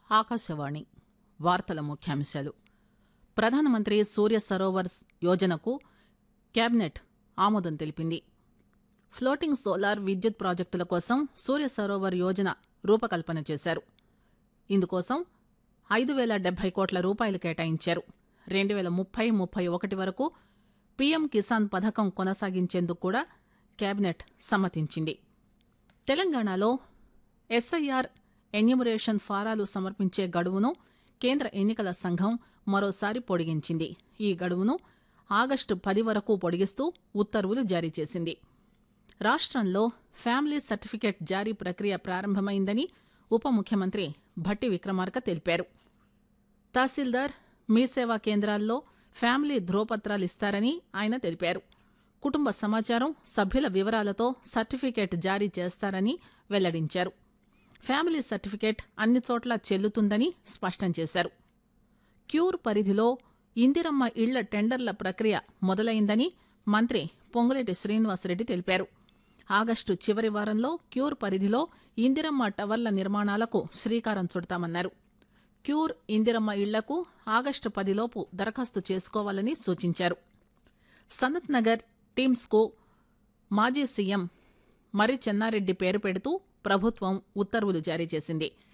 ఆకాశవాణి వార్తల ముఖ్యాంశాలు ప్రధానమంత్రి సూర్య సరోవర్ యోజనకు కేబినెట్ ఆమోదం తెలిపింది ఫ్లోటింగ్ సోలార్ విద్యుత్ ప్రాజెక్టుల కోసం సూర్య సరోవర్ యోజన రూపకల్పన చేశారు ఇందుకోసం ఐదు పేల డెబ్బై కోట్ల రూపాయలు కేటాయించారు రెండు పేల ముప్పై ముప్పై ఒకటి వరకు పీఎం కిసాన్ పథకం కొనసాగించేందుకు కూడా కేబినెట్ సమ్మతించింది తెలంగాణలో ఎస్ఐఆర్ ఎన్యూమరేషన్ ఫారాలు సమర్పించే గడువును కేంద్ర ఎన్నికల సంఘం మరోసారి పొడిగించింది ఈ గడువును ఆగస్టు పది వరకు పొడిగిస్తూ ఉత్తర్వులు జారీ చేసింది రాష్టంలో ఫ్యామిలీ సర్టిఫికేట్ జారీ ప్రక్రియ ప్రారంభమైందని ఉప ముఖ్యమంత్రి భట్టి విక్రమార్క తెలిపారు తహసీల్దార్ మీ సేవా కేంద్రాల్లో ఫ్యామిలీ ధ్రువపత్రాలు ఇస్తారని ఆయన తెలిపారు కుటుంబ సమాచారం సభ్యుల వివరాలతో సర్టిఫికేట్ జారీ చేస్తారని వెల్లడించారు ఫ్యామిలీ సర్టిఫికేట్ అన్ని చోట్ల చెల్లుతుందని స్పష్టం చేశారు క్యూర్ పరిధిలో ఇందిరమ్మ ఇళ్ల టెండర్ల ప్రక్రియ మొదలైందని మంత్రి పొంగులేటి శ్రీనివాసరెడ్డి తెలిపారు ఆగస్టు చివరి వారంలో క్యూర్ పరిధిలో ఇందిరమ్మ టవర్ల నిర్మాణాలకు శ్రీకారం చుడతామన్నారు క్యూర్ ఇందిరమ్మ ఇళ్లకు ఆగస్టు పదిలోపు దరఖాస్తు చేసుకోవాలని సూచించారు సనత్ నగర్ టీమ్స్కు మాజీ సీఎం మరి చెన్నారెడ్డి పేరు పెడుతూ ప్రభుత్వం ఉత్తర్వులు జారీ చేసింది